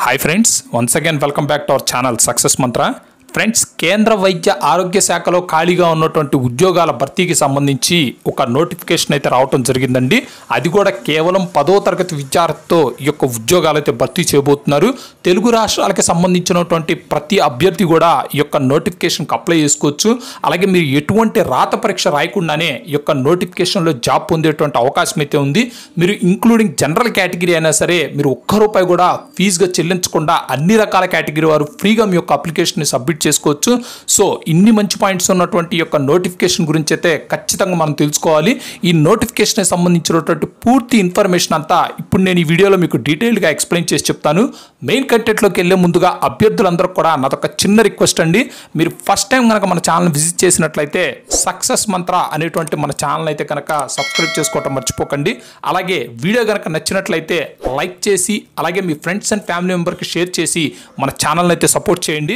hi friends once again welcome back to our channel success Mantra friends కేంద్ర వైద్య ఆరోగ్య శాఖలో ఖాళీగా ఉన్నటువంటి ఉద్యోగాల భర్తీకి సంబంధించి ఒక నోటిఫికేషన్ అయితే రావటం జరిగిందండి అది కూడా కేవలం పదో తరగతి విద్యార్థితో ఈ యొక్క ఉద్యోగాలు అయితే భర్తీ చేయబోతున్నారు తెలుగు రాష్ట్రాలకు సంబంధించినటువంటి ప్రతి అభ్యర్థి కూడా ఈ యొక్క నోటిఫికేషన్కి అప్లై చేసుకోవచ్చు అలాగే మీరు ఎటువంటి రాత పరీక్ష రాయకుండానే ఈ యొక్క నోటిఫికేషన్లో జాబ్ పొందేటువంటి అవకాశం అయితే ఉంది మీరు ఇంక్లూడింగ్ జనరల్ కేటగిరీ అయినా సరే మీరు ఒక్క రూపాయి కూడా ఫీజుగా చెల్లించకుండా అన్ని రకాల కేటగిరీ వారు ఫ్రీగా మీ యొక్క అప్లికేషన్ని సబ్మిట్ చేసుకోవచ్చు సో ఇన్ని మంచి పాయింట్స్ ఉన్నటువంటి ఈ యొక్క నోటిఫికేషన్ గురించి అయితే ఖచ్చితంగా మనం తెలుసుకోవాలి ఈ నోటిఫికేషన్ సంబంధించినటువంటి పూర్తి ఇన్ఫర్మేషన్ అంతా ఇప్పుడు నేను ఈ వీడియోలో మీకు డీటెయిల్గా ఎక్స్ప్లెయిన్ చేసి చెప్తాను మెయిన్ కంటెంట్లోకి వెళ్ళే ముందుగా అభ్యర్థులందరూ కూడా నాదొక చిన్న రిక్వెస్ట్ అండి మీరు ఫస్ట్ టైం కనుక మన ఛానల్ విజిట్ చేసినట్లయితే సక్సెస్ మంత్ర అనేటువంటి మన ఛానల్ అయితే కనుక సబ్స్క్రైబ్ చేసుకోవటం మర్చిపోకండి అలాగే వీడియో కనుక నచ్చినట్లయితే లైక్ చేసి అలాగే మీ ఫ్రెండ్స్ అండ్ ఫ్యామిలీ మెంబర్కి షేర్ చేసి మన ఛానల్ని అయితే సపోర్ట్ చేయండి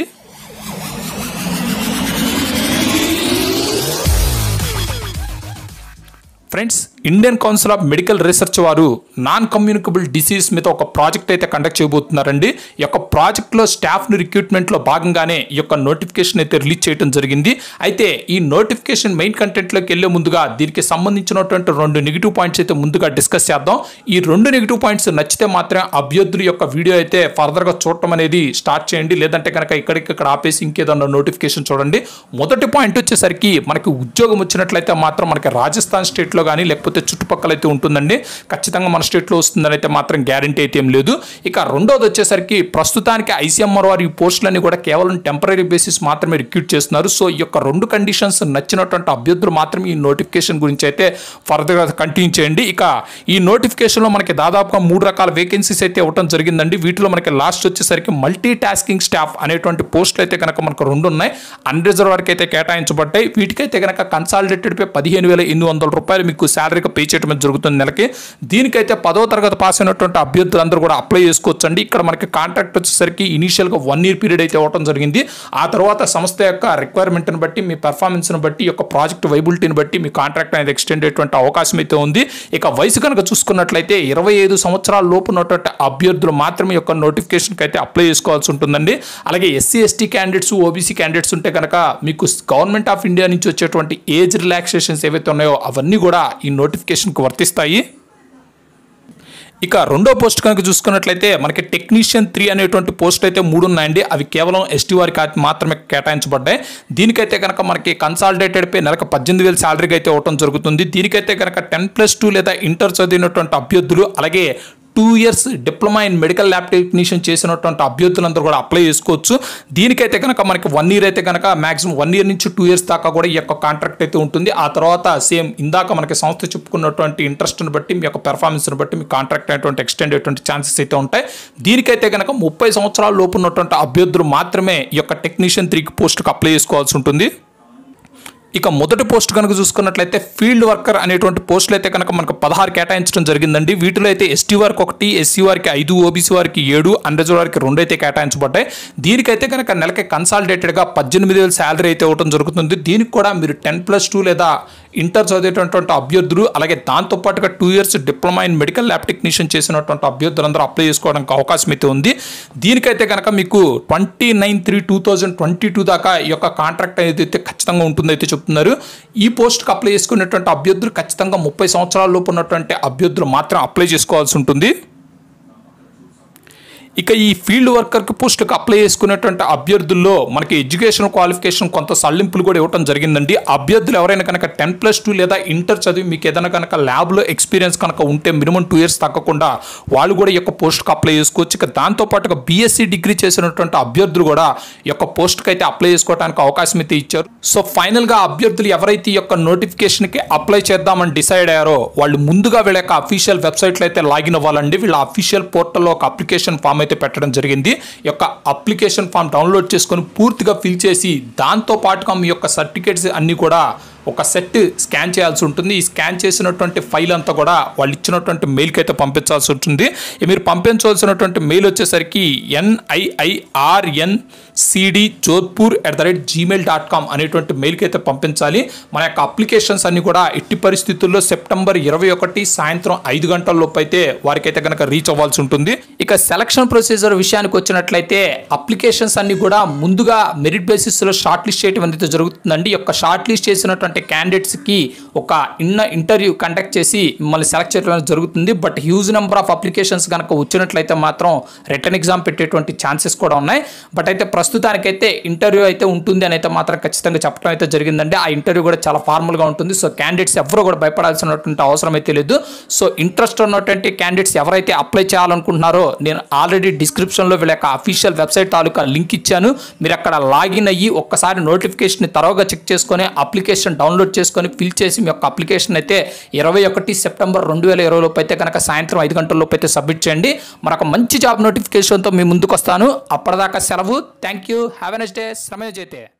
friends Indian Council of Medical Research వారు నాన్ కమ్యూనికబుల్ డిసీజ్ మీద ఒక ప్రాజెక్ట్ అయితే కండక్ట్ చేయబోతున్నారండి ఈ యొక్క ప్రాజెక్ట్లో స్టాఫ్ని రిక్రూట్మెంట్లో భాగంగానే ఈ యొక్క నోటిఫికేషన్ అయితే రిలీజ్ చేయడం జరిగింది అయితే ఈ నోటిఫికేషన్ మెయిన్ కంటెంట్లోకి వెళ్ళే ముందుగా దీనికి సంబంధించినటువంటి రెండు నెగిటివ్ పాయింట్స్ అయితే ముందుగా డిస్కస్ చేద్దాం ఈ రెండు నెగిటివ్ పాయింట్స్ నచ్చితే మాత్రం అభ్యర్థుల యొక్క వీడియో అయితే ఫర్దర్గా చూడటం అనేది స్టార్ట్ చేయండి లేదంటే కనుక ఇక్కడిక్కడ ఆపేసి ఇంకేదన్నా నోటిఫికేషన్ చూడండి మొదటి పాయింట్ వచ్చేసరికి మనకి ఉద్యోగం వచ్చినట్లయితే మాత్రం మనకి రాజస్థాన్ స్టేట్లో కానీ లేకపోతే చుట్టుపక్కల అయితే ఉంటుందండి ఖచ్చితంగా మన స్టేట్లో వస్తుందని అయితే మాత్రం గ్యారంటీ అయితే ఏం లేదు ఇక రెండోది వచ్చేసరికి ప్రస్తుతానికి ఐసీఎంఆర్ వారి ఈ పోస్టులన్నీ కూడా కేవలం టెంపరీ బేసిస్ మాత్రమే రిక్రూట్ చేస్తున్నారు సో ఈ యొక్క రెండు కండిషన్స్ నచ్చినటువంటి అభ్యర్థులు మాత్రమే ఈ నోటిఫికేషన్ గురించి అయితే ఫర్దర్గా కంటిన్యూ చేయండి ఇక ఈ నోటిఫికేషన్లో మనకి దాదాపుగా మూడు రకాల వేకెన్సీస్ అయితే ఇవ్వడం జరిగిందండి వీటిలో మనకి లాస్ట్ వచ్చేసరికి మల్టీ టాస్కింగ్ స్టాఫ్ అనేటువంటి పోస్టులు అయితే కనుక మనకు రెండు ఉన్నాయి అన్రిజర్వ్ వరకు అయితే కేటాయించబడ్డాయి వీటికైతే కనుక కన్సాలిడేటెడ్ పే పదిహేను వేల ఎనిమిది వందల రూపాయలు మీకు శాలరీగా పే చేయడం అనేది జరుగుతుంది నెలకి దీనికైతే పదో తరగతి పాస్ అయినటువంటి అభ్యర్థులందరూ కూడా అప్లై చేసుకోవచ్చండి ఇక్కడ మనకి కాంట్రాక్ట్ వచ్చేసరికి ఇనీషియల్గా వన్ ఇయర్ పీరియడ్ అయితే ఇవ్వడం జరిగింది ఆ తర్వాత సంస్థ యొక్క రిక్వైర్మెంట్ని బట్టి మీ పెర్ఫార్మెన్స్ని బట్టి ఈ యొక్క ప్రాజెక్ట్ వైబిలిటీని బట్టి మీ కాంట్రాక్ట్ అనేది ఎక్స్టెండ్ అయ్యేటువంటి అవకాశం అయితే ఉంది ఇక వయసు కనుక చూసుకున్నట్లయితే ఇరవై ఐదు సంవత్సరాల లోపు ఉన్నటువంటి అభ్యర్థులు మాత్రమే ఈ యొక్క నోటిఫికేషన్కి అయితే అప్లై చేసుకోవాల్సి ఉంటుందండి అలాగే SC ST candidates OBC candidates ఉంటే కనుక మీకు గవర్నమెంట్ ఆఫ్ ఇండియా నుంచి వచ్చేటువంటి ఏజ్ రిలాక్సేషన్స్ ఏవైతే ఉన్నాయో అవన్నీ కూడా ఈ నోటిఫికేషన్కి వర్తిస్తాయి ఇక రెండో పోస్ట్ కనుక చూసుకున్నట్లయితే మనకి టెక్నీషియన్ త్రీ అనేటువంటి పోస్ట్ అయితే మూడు ఉన్నాయండి అవి కేవలం ఎస్టీ వారికి మాత్రమే కేటాయించబడ్డాయి దీనికైతే కనుక మనకి కన్సాలిడేటెడ్ పే నెలకు పద్దెనిమిది వేల శాలరీకి అయితే ఇవ్వడం జరుగుతుంది దీనికైతే కనుక టెన్ ప్లస్ టూ లేదా ఇంటర్ చదివినటువంటి అభ్యర్థులు అలాగే two years diploma in medical lab technician చేసినటువంటి అభ్యర్థులందరూ కూడా అప్లై చేసుకోవచ్చు దీనికైతే కనుక మనకి వన్ ఇయర్ అయితే కనుక మాక్సిమం వన్ ఇయర్ నుంచి టూ ఇయర్స్ దాకా కూడా ఈ యొక్క కాంట్రాక్ట్ అయితే ఉంటుంది ఆ తర్వాత సేమ్ ఇందాక మనకి సంస్థ చెప్పుకున్నటువంటి ఇంట్రెస్ట్ని బట్టి మీ యొక్క పెర్ఫార్మెన్స్ని బట్టి మీ కాంట్రాక్ట్ అనేటువంటి ఎక్స్టెండ్ అయ్యేటువంటి ఛాన్సెస్ అయితే ఉంటాయి దీనికైతే కనుక ముప్పై సంవత్సరాల లోపు ఉన్నటువంటి అభ్యర్థులు మాత్రమే ఈ యొక్క టెక్నీషియన్ త్రీకి పోస్ట్కి అప్లై చేసుకోవాల్సి ఉంటుంది ఇక మొదటి పోస్ట్ కనుక చూసుకున్నట్లయితే ఫీల్డ్ వర్కర్ అనేటువంటి పోస్టులు అయితే కనుక మనకు పదహారు కేటాయించడం జరిగిందండి వీటిలో అయితే ఎస్టీ వారికి ఒకటి ఎస్సీ వారికి ఐదు ఓబీసీ వారికి ఏడు అన్రిజర్వ్ వారికి రెండు అయితే కేటాయించబడ్డాయి దీనికైతే కనుక నెలకి కన్సాలిడేటెడ్గా పద్దెనిమిది వేల శాలరీ అయితే ఇవ్వడం జరుగుతుంది దీనికి కూడా మీరు టెన్ ప్లస్ టూ లేదా ఇంటర్ చదివేటటువంటి అభ్యర్థులు అలాగే దాంతోపాటుగా two years diploma in medical lab technician చేసినటువంటి అభ్యర్థులందరూ అప్లై చేసుకోవడానికి అవకాశం అయితే ఉంది దీనికైతే కనుక మీకు twenty nine three two thousand twenty two దాకా ఈ యొక్క కాంట్రాక్ట్ అనేది అయితే ఖచ్చితంగా ఉంటుంది అయితే చెప్తున్నారు ఈ పోస్ట్కి అప్లై చేసుకునేటువంటి అభ్యర్థులు ఖచ్చితంగా ముప్పై సంవత్సరాల లోపు ఉన్నటువంటి అభ్యర్థులు మాత్రం అప్లై చేసుకోవాల్సి ఉంటుంది ఇక ఈ ఫీల్డ్ వర్కర్కి పోస్టుకి అప్లై చేసుకునేటువంటి అభ్యర్థుల్లో మనకి ఎడ్యుకేషన్ క్వాలిఫికేషన్ కొంత సల్లింపులు కూడా ఇవ్వడం జరిగిందండి అభ్యర్థులు ఎవరైనా కనుక టెన్ ప్లస్ టూ లేదా ఇంటర్ చదివి మీకు ఏదైనా కనుక ల్యాబ్లో ఎక్స్పీరియన్స్ కనుక ఉంటే మినిమం టూ ఇయర్స్ తగ్గకుండా వాళ్ళు కూడా ఈ యొక్క పోస్ట్కి అప్లై చేసుకోవచ్చు ఇక దాంతోపాటుగా బీఎస్సీ డిగ్రీ చేసినటువంటి అభ్యర్థులు కూడా ఈ యొక్క పోస్ట్కి అయితే అప్లై చేసుకోవడానికి అవకాశం అయితే ఇచ్చారు సో ఫైనల్గా అభ్యర్థులు ఎవరైతే ఈ యొక్క నోటిఫికేషన్కి అప్లై చేద్దామని డిసైడ్ అయ్యారో వాళ్ళు ముందుగా వీళ్ళ యొక్క అఫీషియల్ వెబ్సైట్లో అయితే లాగిన్ అవ్వాలండి వీళ్ళ అఫీషియల్ పోర్టల్లో ఒక అప్లికేషన్ ఫామ్ అయితే పెట్టడం జరిగింది ఈ యొక్క అప్లికేషన్ ఫామ్ డౌన్లోడ్ చేసుకొని పూర్తిగా ఫిల్ చేసి దాంతో పాటుగా మీ యొక్క సర్టిఫికేట్స్ అన్నీ కూడా ఒక సెట్ స్కాన్ చేయాల్సి ఉంటుంది ఈ స్కాన్ చేసినటువంటి ఫైల్ అంతా కూడా వాళ్ళు ఇచ్చినటువంటి మెయిల్కి అయితే పంపించాల్సి ఉంటుంది ఈ మీరు పంపించవలసినటువంటి మెయిల్ వచ్చేసరికి NIIRN CD Jodhpur at the rate Gmail dot com అనేటువంటి మెయిల్కి అయితే పంపించాలి మన యొక్క అప్లికేషన్స్ అన్ని కూడా ఎట్టి పరిస్థితుల్లో సెప్టెంబర్ ఇరవై ఒకటి సాయంత్రం ఐదు గంటల లోపు అయితే వారికైతే కనుక రీచ్ అవ్వాల్సి ఉంటుంది ఇక సెలక్షన్ ప్రొసీజర్ విషయానికి వచ్చినట్లయితే అప్లికేషన్స్ అన్ని కూడా ముందుగా మెరిట్ బేసిస్లో షార్ట్ లిస్ట్ చేయడం అనేది జరుగుతుందండి ఈ యొక్క షార్ట్ లిస్ట్ చేసినటువంటి క్యాండిడేట్స్కి ఒక ఇన్న ఇంటర్వ్యూ కండక్ట్ చేసి మిమ్మల్ని సెలెక్ట్ చేయడం అనేది జరుగుతుంది but huge number of applications కనుక వచ్చినట్లయితే మాత్రం రిటర్న్ ఎగ్జామ్ పెట్టేటువంటి ఛాన్సెస్ కూడా ఉన్నాయి బట్ అయితే ప్రస్తుతానికైతే ఇంటర్వ్యూ అయితే ఉంటుంది అని అయితే మాత్రం ఖచ్చితంగా చెప్పడం అయితే జరిగిందండి ఆ ఇంటర్వ్యూ కూడా చాలా ఫార్మల్గా ఉంటుంది సో క్యాండిడేట్స్ ఎవరు కూడా భయపడాల్సినటువంటి అవసరం అయితే లేదు సో ఇంట్రెస్ట్ ఉన్నటువంటి క్యాండిడేట్స్ ఎవరైతే అప్లై చేయాలనుకుంటున్నారో నేను ఆల్రెడీ డిస్క్రిప్షన్లో వీళ్ళ యొక్క అఫీషియల్ వెబ్సైట్ తాలూకా లింక్ ఇచ్చాను మీరు అక్కడ లాగిన్ అయ్యి ఒక్కసారి నోటిఫికేషన్ తరవుగా చెక్ చేసుకొని అప్లికేషన్ డౌన్లోడ్ చేసుకొని ఫిల్ చేసి మీ యొక్క అప్లికేషన్ అయితే ఇరవై ఒకటి సెప్టెంబర్ రెండు వేల ఇరవై లోపు అయితే కనుక సాయంత్రం ఐదు గంటల లోపు అయితే సబ్మిట్ చేయండి మరొక మంచి జాబ్ నోటిఫికేషన్తో మీ ముందుకు వస్తాను అప్పటిదాకా సెలవు thank you have a next day శ్రమ జైతే